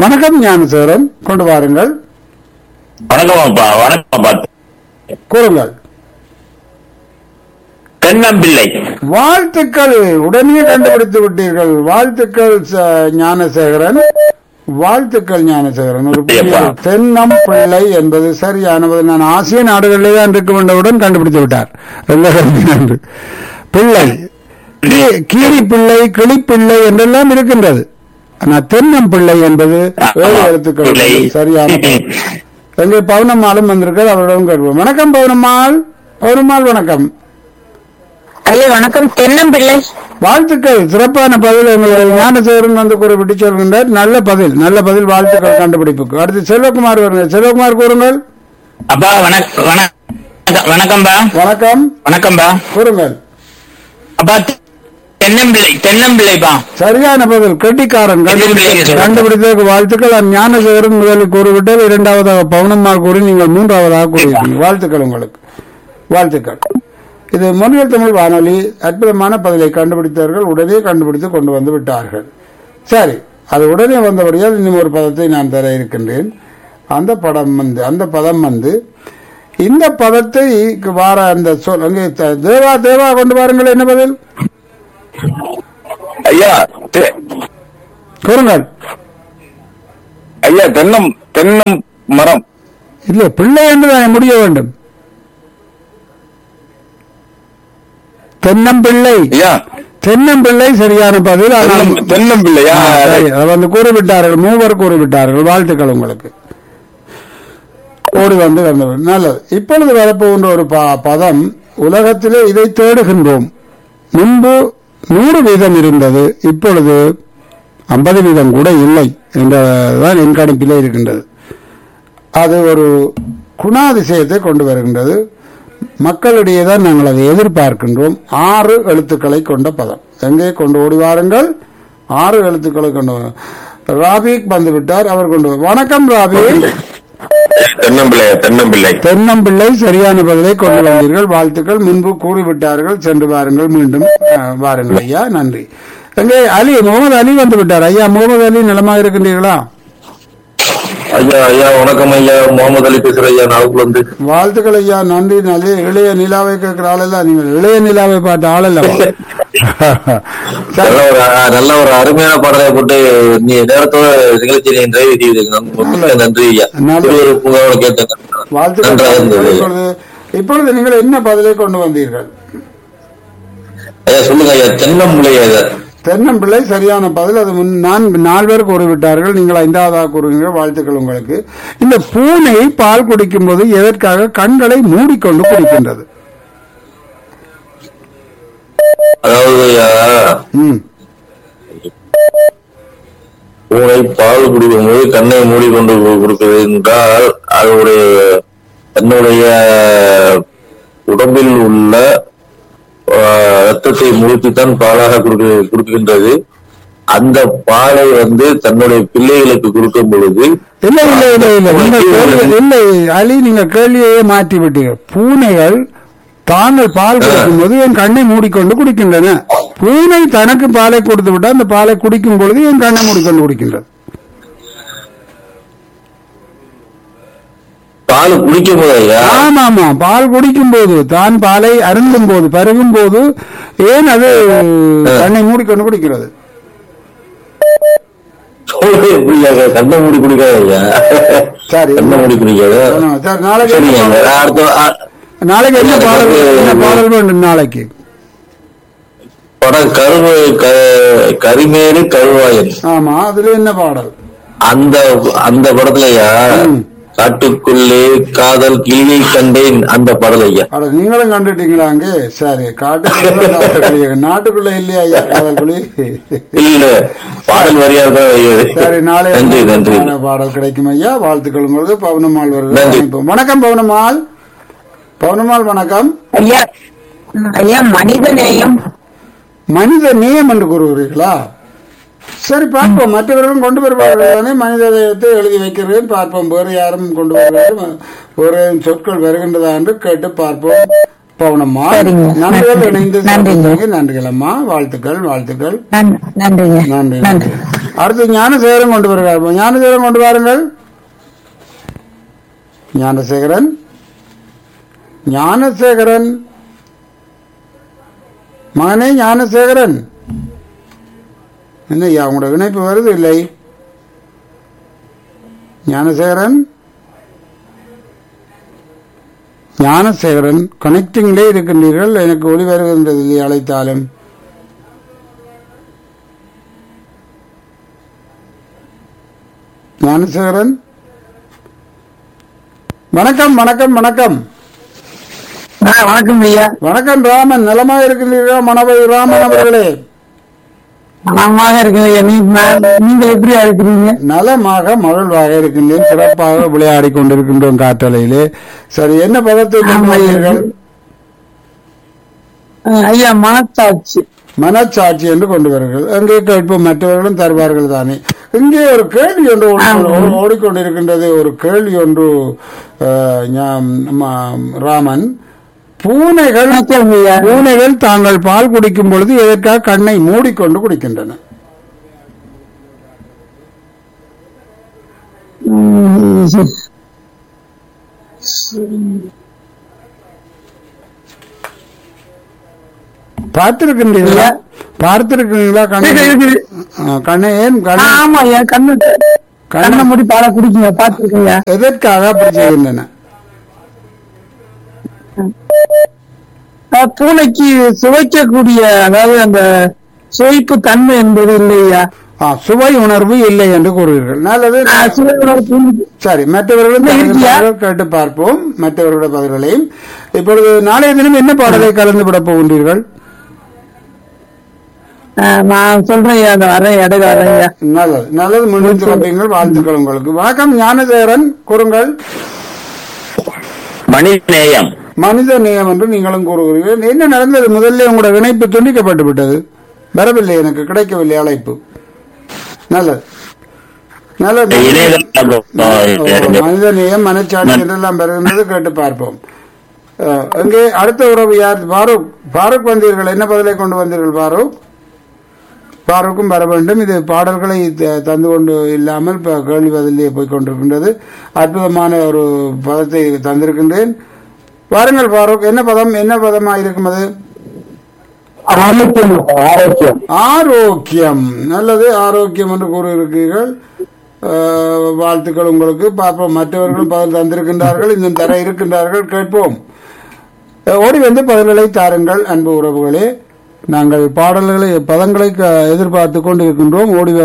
வணக்கம் ஞானசேகரன் கொண்டு வாருங்கள் வணக்கம் அப்பா வணக்கம் அப்பா கூறுங்கள் தென்னம்பிள்ளை வாழ்த்துக்கள் உடனே கண்டுபிடித்து விட்டீர்கள் வாழ்த்துக்கள் ச- ஞானசேகரன் வாழ்த்துக்கள் ஞானசேகரன் ஒரு புதிய ஐயப்பா. தென்னம் பிள்ளை என்பது சரியானது நான் ஆசிய நாடுகளிலே தான் இருக்க வேண்டவுடன் கண்டுபிடித்து விட்டார் வெள்ளகம்பி நன்று பிள்ளை கீ- கீரி பிள்ளை கிளிப்பிள்ளை என்றெல்லாம் இருக்கின்றது ஆனால் தென்னம் பிள்ளை என்பது ஏழு எழுத்துக்கள் பிள்ளை. சரியான பெயர். எங்கே பவுனம்மாளும் வந்திருக்கார் அவரிடம் கேட்போம் வணக்கம் பவுனம்மாள் பவுனம்மாள் வணக்கம் ஐயா வணக்கம் தென்னம்பிள்ளை வாழ்த்துக்கள் சிறப்பான பதில் எங்களுடைய ஞானசேகரன் வந்து குறிப்பிட்டு சொல்கின்றார் நல்ல பதில் நல்ல பதில் வாழ்த்துக்கள் கண்டுபிடிப்புக்கு அடுத்து செல்வகுமார் வருங்க செல்வகுமார் கூறுங்கள் அப்பா வணக்கம் வணக்கம் வணக்கம்பா வணக்கம் வணக்கம்பா கூறுங்கள் அப்பா தென்னம்பிள்ளை தென்னம்பிள்ளைப்பா சரியான பதில் கெட்டிக்காரன் கண்டுபிடித்த- கண்டுபிடித்ததற்கு வாழ்த்துக்கள் அந்த ஞானசேகரன் முதலில் கூறிவிட்டால் இரண்டாவதாக பவுனம்மாள் கூறி நீங்கள் மூன்றாவதாக கூறியிருக்கீங்க வாழ்த்துக்கள் உங்களுக்கு வாழ்த்துக்கள் இது மொழியல் தமிழ் வானொலி அற்புதமான பதிலை கண்டுபிடித்தவர்கள் உடனே கண்டுபிடித்து கொண்டு வந்து விட்டார்கள் சரி அது உடனே வந்தபடியால் இன்னும் ஒரு பதத்தை நான் தர இருக்கின்றேன் அந்த படம் வந்து அந்த பதம் வந்து இந்த பதத்தை வார அந்த சொல் அங்கே த- தேவா தேவா கொண்டு வாருங்கள் என்ன பதில் ஐயா தெ- கூறுங்கள் ஐயா தென்னம் தென்னம் மரம் இல்லை பிள்ளை என்று தான் முடிய வேண்டும் தென்னம்பிள்ளை ஐயா தென்னம்பிள்ளை சரியான பதில் ஆனால் தென்னம் தென்னம்பிள்ளையா ஆ, சரி, அதை வந்து கூறிவிட்டார்கள் மூவர் கூறிவிட்டார்கள் வாழ்த்துக்கள் உங்களுக்கு ஓடி வந்து வந்தவர் நல்லது இப்பொழுது வரப்போகின்ற ஒரு ப- பதம் உலகத்திலே இதை தேடுகின்றோம் முன்பு நூறு வீதம் இருந்தது இப்பொழுது ஐம்பது வீதம் கூட இல்லை என்றதான் என் கணிப்பிலே இருக்கின்றது அது ஒரு குணாதிசயத்தை கொண்டு வருகின்றது மக்களிடையே தான் நாங்கள் அதை எதிர்பார்க்கின்றோம் ஆறு எழுத்துக்களை கொண்ட பதம் எங்கே கொண்டு ஓடி வாருங்கள் ஆறு எழுத்துக்களை கொண்டு வா- ராபிக் வந்துவிட்டார் அவர் கொண்டு வா- வணக்கம் ராபிக் தென்னம்பிள்ளை தென்னம்பிள்ளை தென்னம்பிள்ளை சரியான பதிலை கொண்டு வந்தீர்கள் வாழ்த்துக்கள் முன்பு கூறிவிட்டார்கள் சென்று வாருங்கள் மீண்டும் அஹ், வாருங்கள் ஐயா நன்றி எங்கே அலி முகமது அலி வந்து விட்டார் ஐயா முகமது அலி நலமாக இருக்கின்றீர்களா ஐயா ஐயா வணக்கம் ஐயா முகமது அலி பேசுற ஐயா நாளுக்குள்ள இருந்து வாழ்த்துக்கள் ஐயா நன்றி நல்ல இளைய நிலாவை கேட்கிற ஆளெல்லாம் நீங்கள் இளைய நிலாவை பார்த்த ஆளல்லவா நல்ல ஒரு அஹ், நல்ல ஒரு அருமையான பாடலை போட்டு நீ நேரத்தோட நிகழ்ச்சி நீ நிறைவு செய்வீங்க முதல்ல நன்றி ஐயா நல்லது. இப்படி ஒரு புகாரோட கேட்டேன் வாழ்த்துக்கள் நன்றாக இருந்தது இப்பொழுது இப்பொழுது நீங்கள் என்ன பதிலை கொண்டு வந்தீர்கள் ஐயா சொல்லுங்க ஐயா தென்னம்பிள்ளை ஐயா தென்னம்பிள்ளை சரியான பதில் அது முன் நான்கு நாலு பேர் கூறிவிட்டார்கள் நீங்கள் ஐந்தாவதாக கூறுவீர்கள் வாழ்த்துக்கள் உங்களுக்கு இந்த பூனை பால் குடிக்கும் போது எதற்காக கண்களை மூடிக்கொண்டு குடிக்கின்றது அதாவது ஐயா ம் பூனை பால் குடிக்கும் போது கண்ணை மூடிக்கொண்டு கு- கொடுக்கிறது என்றால் அது ஒரு தன்னுடைய உடம்பில் உள்ள ஆஹ், ரத்தத்தை முழுக்கித்தான் பாலாக கொடுக்க- கொடுக்கின்றது அந்த பாலை வந்து தன்னுடைய பிள்ளைகளுக்கு கொடுக்கும் பொழுது இல்ல இல்ல இல்ல இல்ல நீங்க கேள்வி இல்லை அலி நீங்க கேள்வியே மாற்றி விட்டீர்கள் பூனைகள் தாங்கள் பால் குடிக்கும் போது என் கண்ணை மூடிக்கொண்டு குடிக்கின்றன பூனை தனக்கு பாலை கொடுத்து விட்டால் அந்த பாலை குடிக்கும் பொழுது என் கண்ணை மூடிக்கொண்டு குடிக்கின்றது பால் குடிக்கும் போது ஐயா ஆமா ஆமா பால் குடிக்கும் போது தான் பாலை அருந்தும் போது பருகும் போது ஏன் அது கண்ணை மூடிக்கொண்டு குடிக்கிறது சொல்றது எப்படி ஐயா? கண்ணை மூடி குடிக்காது ஐயா சரி. கண்ணை மூடி குடிக்காது சரி நாளைக்கு சரிங்க என்ன ஐயா. பாடல்? அடுத்த ஆ- நாளைக்கு என்ன பாடல் என்ன பாடல் வேண்டும் நாளைக்கு படம் கருவு க- கரிமேடு கருவாயன் ஆமா அதுல என்ன பாடல் அந்த அந்த படத்துலயா ம். காட்டுக்குள்ளே காதல் கிளியை கண்டேன் அந்த படம் ஐயா அட நீங்களும் கண்டுட்டீங்களா அங்கே சரி காட்டுக்குள்ள நாட்டுக்குள்ளே நாட்டுக்குள்ள இல்லையா ஐயா காதல் குழி இல்ல பாடல் வரியா தான் ஐயா. சரி நாளை நன்றி நன்றி நல்ல பாடல் கிடைக்கும் ஐயா வாழ்த்துக்கள் உங்களுக்கு பவுனம்மாள் வருது நன்றி. அனுப்புவோம். வணக்கம் பவுனம்மாள் பவுனம்மாள் வணக்கம் ஐயா ஐயா மனித நேயம் மனித நேயம் என்று கூறுகிறீர்களா சரி பார்ப்போம் மற்றவர்களும் கொண்டு வருவார்கள் தானே மனித நேயத்தை எழுதி வைக்கிறேன் பார்ப்போம் வேறு யாரும் கொண்டு வருவார்கள் வேறு சொற்கள் வருகின்றதா என்று கேட்டு பார்ப்போம் பவுனம்மா சரிங்க. நன்றிகள் இணைந்து நன்றிங்க. சிறப்பித்தமைக்கு நன்றிகள் அம்மா வாழ்த்துக்கள் வாழ்த்துக்கள் நன்- நன்றிங்க நன்றி நன்றி நன்றி அடுத்து ஞானசேகரன் கொண்டு வருகிறார் ஞானசேகரன் கொண்டு வாருங்கள் ஞானசேகரன் ஞானசேகரன் மகனே ஞானசேகரன் என்ன ஐயா உங்களோட இணைப்பு வருது இல்லை ஞானசேகரன் ஞானசேகரன் கனெக்டிங்லே இருக்கின்றீர்கள் எனக்கு ஒளி வருகின்றது இல்லை அழைத்தாலும் ஞானசேகரன் வணக்கம் வணக்கம் வணக்கம் ஆ, வணக்கம் ஐயா வணக்கம் ராமன் நலமா இருக்கின்றீர்களா மனவை ராமன் அவர்களே நலமாக இருக்கேன் ஐயா நீ- நீங்க எப்படியா இருக்கிறீங்க நலமாக மகிழ்வாக இருக்கின்றேன் சிறப்பாக விளையாடி கொண்டிருக்கின்றோம் காற்றலையிலே சரி என்ன பதத்தை கொண்டு வந்தீர்கள் ஆ, ஐயா மனத்தாச்சு மனச்சாட்சி என்று கொண்டு வருகிறது அங்கே கேட்போம் மற்றவர்களும் தருவார்கள் தானே இங்கே ஒரு கேள்வி ஒன்று ஓடி- ஓடி- ஓடிக்கொண்டிருக்கின்றது ஒரு கேள்வி ஒன்று அஹ், ஞா- ம- ராமன் பூனைகள் கேளுங்க ஐயா பூனைகள் தாங்கள் பால் குடிக்கும் பொழுது எதற்காக கண்ணை மூடிக்கொண்டு குடிக்கின்றன ம், சரி. பார்த்திருக்கின்றீர்களா பார்த்திருக்கிறீங்களா கண்ணை இருக்குது. அஹ், கண்ணை ஏன் ஆ, கண்ணை ஆமா ஐயா கண்ணு கண்ணை கண்ணை மூடி பாலை குடிக்கீங்க பாத்துருக்கீங்க எதற்காக அப்படி செய்கின்றன பூனைக்கு சுவைக்கக்கூடிய அதாவது அந்த சுவைப்பு தன்மை என்பது இல்லையா ஆ, சுவை உணர்வு இல்லை என்று கூறுவீர்கள் நல்லது சுவை உணர்வு பூனைக்கு சரி மற்றவர்களும் இல்ல, இருக்கியா? தங்கள் கேட்டு பார்ப்போம் மற்றவர்களுடைய பதில்களையும் இப்பொழுது நாளைய தினம் என்ன பாடலை கலந்து விட போகின்றீர்கள் ஆ, நான் சொல்றேன் ஐயா அந்த வரேன் இடையில வரேன் ஐயா நல்லது நல்லது மீண்டும் சிறப்பீங்கள் வாழ்த்துக்கள் உங்களுக்கு வணக்கம் ஞானதேவரன் கூறுங்கள் மணிநேயம் மனித நேயம் என்று நீங்களும் கூறுகிறீர்கள் என்ன நடந்தது முதல்ல உங்களோட இணைப்பு துண்டிக்கப்பட்டு விட்டது வரவில்லை எனக்கு கிடைக்கவில்லை அழைப்பு நல்லது நல்லது இணையதளம் மனித நேயம் மனச்சாட்சி என்றெல்லாம் பெறுகின்றது கேட்டு பார்ப்போம் அஹ், இங்கே அடுத்த உறவு யார் பாரூக் பாரூக் வந்தீர்கள் என்ன பதிலை கொண்டு வந்தீர்கள் பாரூக் பாரூக்கும் வர வேண்டும் இது பாடல்களை த- தந்து கொண்டு இல்லாமல் இப்ப கேள்வி பதிலே போய் கொண்டிருக்கின்றது அற்புதமான ஒரு பதத்தை தந்திருக்கின்றேன் வாருங்கள் பாரூக் என்ன பதம் என்ன பதமாக இருக்கும் அது ஆரோக்கியம் ஆரோக்கியம் நல்லது ஆரோக்கியம் என்று கூறியிருக்கிறீர்கள் அஹ், வாழ்த்துக்கள் உங்களுக்கு பார்ப்போம் மற்றவர்களும் பதில் தந்திருக்கின்றார்கள் இன்னும் தர இருக்கின்றார்கள் கேட்போம் அஹ், ஓடி வந்து பதில்களை தாருங்கள் அன்பு உறவுகளே நாங்கள் பாடல்களை பதங்களை க- எதிர்பார்த்து கொண்டிருக்கின்றோம் ஓடி வந்து